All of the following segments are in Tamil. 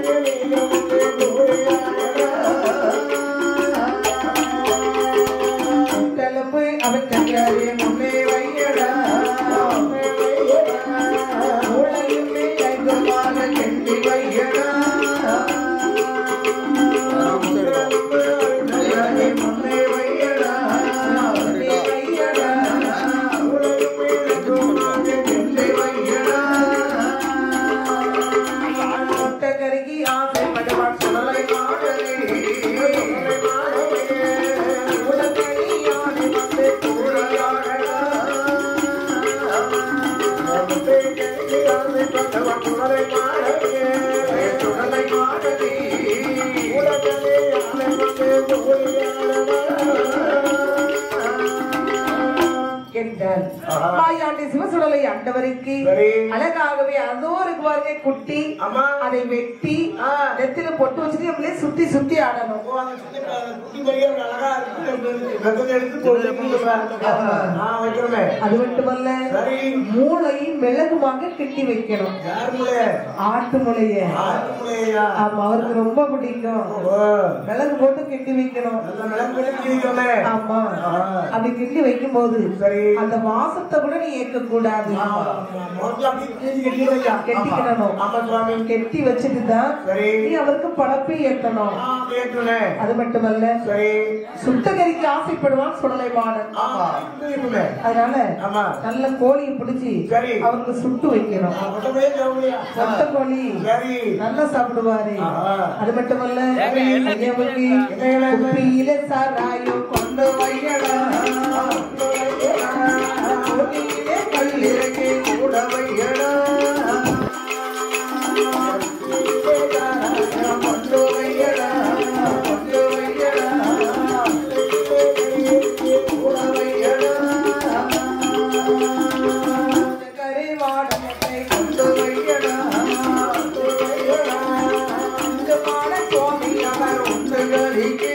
கிளம்பு அவன் கையாலே முன்னே வையடா உலகிலே ஐந்தமாக கெண்டி வையடா கையாலே முன்னே வையடா முன்னே வையடா உலகிலே ஐந்தமாக கெண்டி வையடா முட்டகருகி ஆசைப்படுவான் சுடலை மாடலே உடனடியானை வந்து கூடையாடடா. முட்டைகருகி ஆசைப்பட்டவன் சுடலை மாடலே, சுடலை மாடலே. உடனடியானை வந்து கூடையாடடா. என்றார் மாயாண்டி சிவசுடலை ஆண்டவருக்கு சரி. அழகாகவே அதோ இருக்கு பாருங்க குட்டி ஆமா. அதை வெட்டி ஆ. நெத்தில பொட்டு வச்சுட்டு நம்மளே சுத்தி சுத்தி ஆடணும் ஓ, அந்த சுத்தி பாருங்க, குட்டி பையன் ஒரு அழகா இருக்கு. வெத்தலை எடுத்து கொண்டு வந்து சொல்றாங்க. நான் வைக்கிறேன். அது மட்டுமல்ல சரி. மூளையும் மிளகுமாக கிட்டி வைக்கணும் யார் முளைய? ஆட்டு முளைய ஆட்டு முளையா? ஆமா அவருக்கு ரொம்ப பிடிக்கும் ஓ, மிளகு போட்டு கிட்டி வைக்கணும் நல்ல மிளகு மிளகு கிழிக்கணுமே. ஆமா ஆ. அப்படி கிண்டி வைக்கும் போது சரி. அந்த வாசத்தை கூட நீ ஏற்க கூடாது ஆமா, ஆமா. முதல்ல அப்படியே கிழிச்சு கட்டி வையா. கெட்டிக்கிடணும். ஆமா சுவாமி கெட்டி வச்சுட்டு தான் சரி. நீ அவருக்கு பழப்பை ஏற்றணும் ஆ, கேட்டுனேன். அது மட்டுமல்ல சரி சுட்டகரிக்கு ஆசைப்படுவான் சுடலை மாடன் ஆமா இப்படி இருக்குமே. அதனால ஆமா நல்ல கோழியை பிடிச்சி சரி. அவருக்கு சுட்டு வைக்கணும் ஒட்டப்படியே ஜவுளியா? சொத்த கோழி சரி நல்லா சாப்பிடுவாரு ஆஹா. அது மட்டுமல்ல ஐயாவுக்கு குப்பியில சாராயம் கொண்டு வையடா கோழியிலே கல்லிறக்கி கூட வையடா கொண்டு வையடா கொண்டு வையடா கூட வையடா கரிவாடத்தை கொண்டு வையடா கொண்டு வையடா இந்த மாட சுவாமி அவர் உண்டுகளிக்கு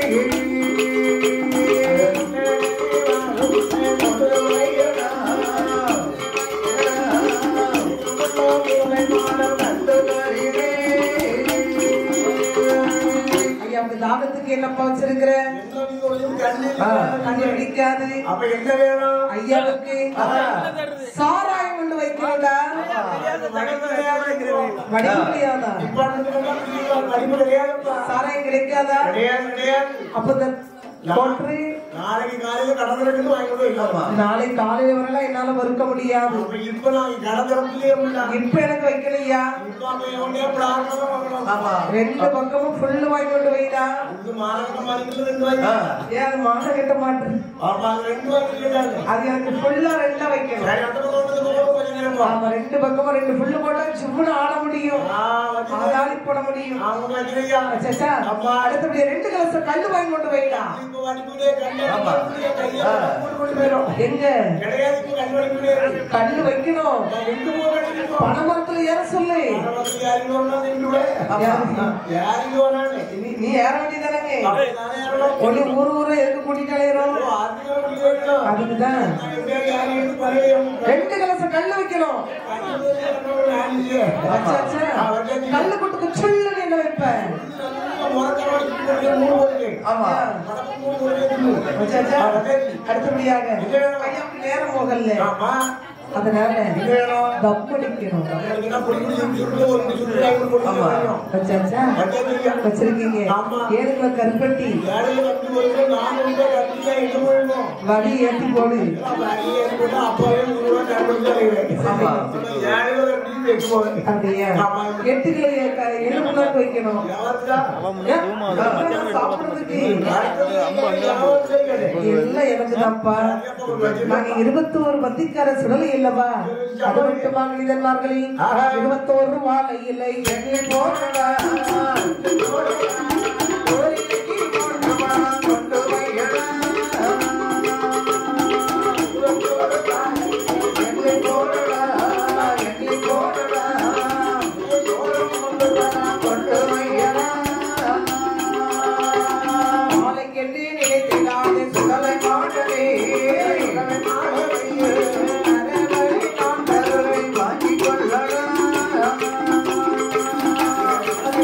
கொண்டு வையடா ஐயா உங்க தாகத்துக்கு என்னப்பா வச்சிருக்கிற என்ன நீங்க ஒளியும் கண்ணு ஆ, கண்ணு பிடிக்காது அப்ப என்ன வேணும் ஐயாவுக்கு சாராயம் கொண்டு வைக்கிறோம்டா வடிவு கிடையாதா படிப்பு கிடையாதுப்பா சாராயம் கிடைக்காதா கிடையாது கிடையாது அப்ப இந்த கொன்று நாளைக்கு காலையில கடந்திரக்கு வாங்கி கொண்டு வைக்கலாமா நாளை காலையில வரலாம் என்னால மறுக்க முடியாது அப்ப இப்ப நான் கடந்திரத்துலயே முடியல இப்ப எனக்கு வைக்கலையா இப்ப அப்ப எவனே பிளாட்ல வாங்கலாம் ரெண்டு பக்கமும் ஃபுல்லு வாங்கி கொண்டு வைடா இது மாநகர மாநிலத்துல ரெண்டு வாங்கி ஏன் அது மான கட்ட மாட்டேன் ஆமா அது ரெண்டு வாங்கி கேட்டாங்க அது எனக்கு ஃபுல்லா ரெண்டா வைக்கணும் சரி அந்த பக்கம் வந்து இந்த பக்கம் கொஞ்சம் நேரம் போ. ஆமா ரெண்டு பக்கமும் ரெண்டு ஃபுல்லு போட்டா சிம்முன்னு ஆட முடியும் ஆ, வச்சு ஆளாளி போட முடியும் அவங்க வைக்கிறையா சச்சா ஆமா. அடுத்தபடி ரெண்டு கலசம் கல்லு வாங்கி கொண்டு வைடா இப்ப வடிப்புடைய கண்ணு வடிப்புடைய கையை கூட்டு கொண்டு போயிடும் எங்க கிடையாது இப்ப கண் வடிப்புடைய கல்லு வைக்கணும் ரெண்டு மூணு கட்டிருக்கோம் பணமரத்துல ஏற சொல்லு யாருக்கு வேணா நின்று யாருக்கு வேணான்னு நீ- நீ ஏற வேண்டியதானங்க அப்ப நானே யாரும் ஒண்ணு ஊரு ஊரு எதுக்கு கூட்டிட்டு அலையிறோம் அதுக்கு முடிக்க வைக்கணும் அதுக்குதான் யாரும் எடுத்து பரவாயில்லை ரெண்டு கலசம் கல்லு வைக்கணும் அச்சா, அச்சா. கல்லு கொட்டுக்கு சொல்லுன்னு என்ன வைப்பேன் ஆமா அச்சா, அச்சா. அடுத்தபடியாக ஐயாவுக்கு நேரம் போகல ஆமா அதனால இது வேணும் தம் அடிக்கணும் என்ன பொடி பொடி சுட்டு ஒரு சுட்டு ஆகி ஒரு பொடி வேணும் அச்சா, அச்சா. வச்சிருக்கீங்க ஆமா. ஏழு கிலோ கருப்பட்டி வேலையில வந்து ஒரு நாலு ரூபாய் கட்டிட்டா எட்டு போயிடும் வடி ஏற்றி போடு அப்பவே நூறு ரூபாய் கண்டுபிடிச்சு ஆமா. ஏழு ரூபாய் கட்டி வைக்க போவேன் அப்படியா ஆமா. எட்டு கிலோ க- எலும்பு நாக்கு வைக்கணும் எவருக்கா? ஏன்? அதெல்லாம் சாப்பிடுறதுக்கு யாவருக்கும் எல்லாம் எனக்கு தான்ப்பா நாங்க இருபத்தோரு பத்திக்கார சுடலை இல்லவா அது மட்டுமா மனிதன்மார்களே இருபத்தோரு வாழை இல்லை எண்ணெய் போடவா கோரிக்கைக்கு போடவா, கொண்டு வையடா. எண்ணெய் போடவா, எண்ணெய் போடவா, கொண்டு வையடா. நாளைக்கென்று நினைத்திடாதே சுடலை மாடலே. அரவரை நான் தருவை வாங்கிக் கொள்ளடா.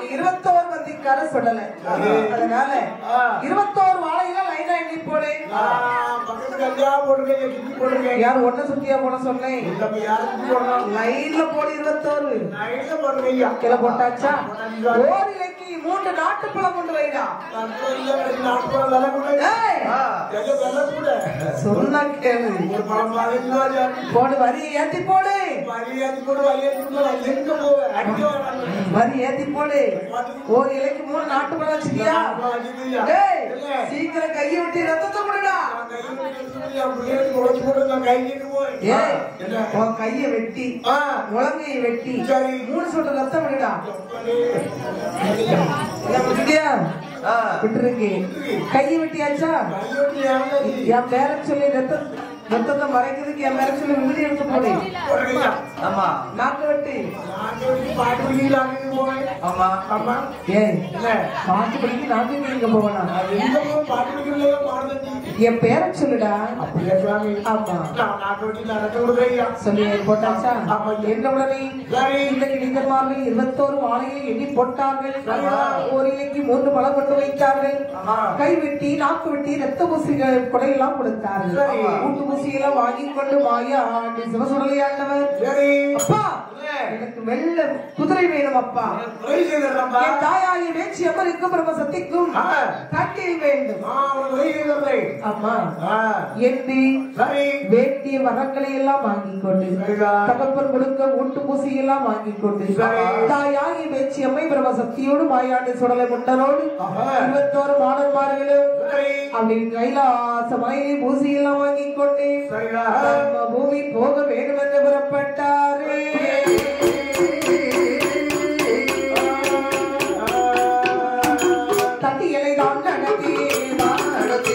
இருபத்தோரு பந்திக்கார சுடலை அதனால இருபத்தோரு வாழையில லைனா எண்ணி போடு பக்கத்துக்கு அஞ்சா போட்டுருக்கேன் சுத்தி போட்டுருக்கேன் யார் ஒண்ணு சுத்தியா போட சொன்னேன் இல்லப்ப யாரும் சுத்தி போடணும் லைன்ல போடு இருபத்தோரு நான் எங்க போட்டுருக்கேன் ஐயா கிளை போட்டாச்சா ஓரிலைக்கு மூன்று நாட்டுப்பழம் கொண்டு வைடா நான் இல்ல எனக்கு நாட்டுப்பழம் விலை கூட ஏய், எங்க விலை கூட சொன்னா கேளு ஒரு பழம் பதினஞ்சு போடு வரி ஏத்தி போடு மரியாதை கூட வழியாதி கூட எங்க போவேன் அடிக்க வராங்க வரி ஏத்தி போடு ஒரு இலைக்கு மூணு நாட்டுப்பழம் வச்சுக்கியா டேய், சீக்கிரம் கையை விட்டு ரத்தத்தை கொடுடா ஏய் உன் கையை வெட்டி முழங்கையை வெட்டி சரி. மூணு சொட்டு ரத்தம் விடுடா விட்டுட்டியா விட்டுருக்கு கையை வெட்டியாச்சா என் பேர சொல்லி ரத்தம் ரத்தத்தை மறைக்கிறதுக்கு என் பேர சொல்லி விபதி எடுத்து போடு ஆமா நாக்கு வெட்டி ஆமா ஏய் பாட்டு படிக்க நாக்கு நீங்க போவனா என் பேர சொல்லுடா ஆமா சொல்லி போட்டாச்சா ஆமா. என்ன உடனே சரி. இந்த கிழிந்தமார்கள் இருபத்தோரு வாழையை எண்ணி போட்டார்கள் ஒரு இலைக்கு மூன்று பழம் கொண்டு வைத்தார்கள் ஆமா. கை வெட்டி நாக்கு வெட்டி ரத்த ஊசிகள் கொடையெல்லாம் கொடுத்தார்கள் சரி. ஊட்டு ஊசியெல்லாம் வாங்கி கொண்டு மாயா ஆண்டி சிவசுரலையாண்டவர் அப்பா எனக்கு வெள்ள குதிரை வேணும் அப்பா என் தாயாய வேட்சி அமருக்கும் பிரம்ம சக்திக்கும் ஆ. கட்டில் வேண்டும் அம்மா எண்ணி வேண்டிய வரங்களை எல்லாம் வாங்கிக் கொண்டு சரிடா. தகப்பன் கொடுக்க ஊட்டு பூசி எல்லாம் வாங்கிக் கொண்டு சரி. தாயாகி பேச்சு அம்மை பிரம சக்தியோடு மாயாண்டி சுடலை முண்டனோடு ஆஹா. இருபத்தோரு மாணவர்களும் அப்படி கைலாச மலையை பூசி எல்லாம் வாங்கிக் கொண்டு சரிடா. நம்ம பூமி போக வேண்டும் என்று புறப்பட்டாரே தட்டி இலை தான் நடத்தி தான் நடத்தி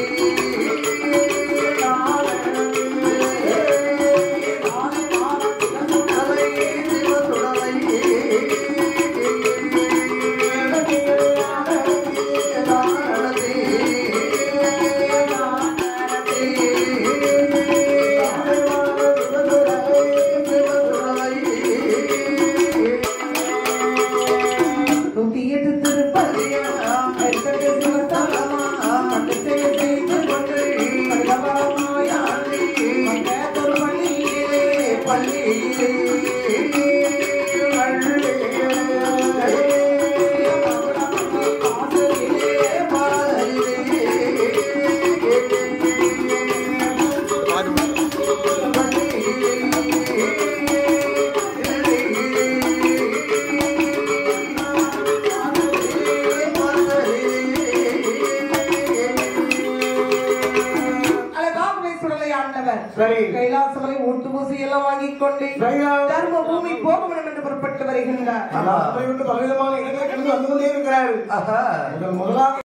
நூத்தி எட்டு திருப்பதியம் எத்தனை சிவத்தலமா அந்த செயல் செய்து கொண்டு பல்லவமாயாண்டி மங்கையத்தொரு பள்ளியிலே பள்ளியிலே அழகாகவே சுடலை ஆண்டவர் சரி. கைலாசமலை ஊட்டு பூசி எல்லாம் வாங்கிக் கொண்டு சரியா. தர்ம பூமி போக வேண்டும் என்று புறப்பட்டு வருகின்றார் பலவிதமான இடங்களை கடந்து வந்து கொண்டே இருக்கிறார் ஆஹா முதல் முதலாக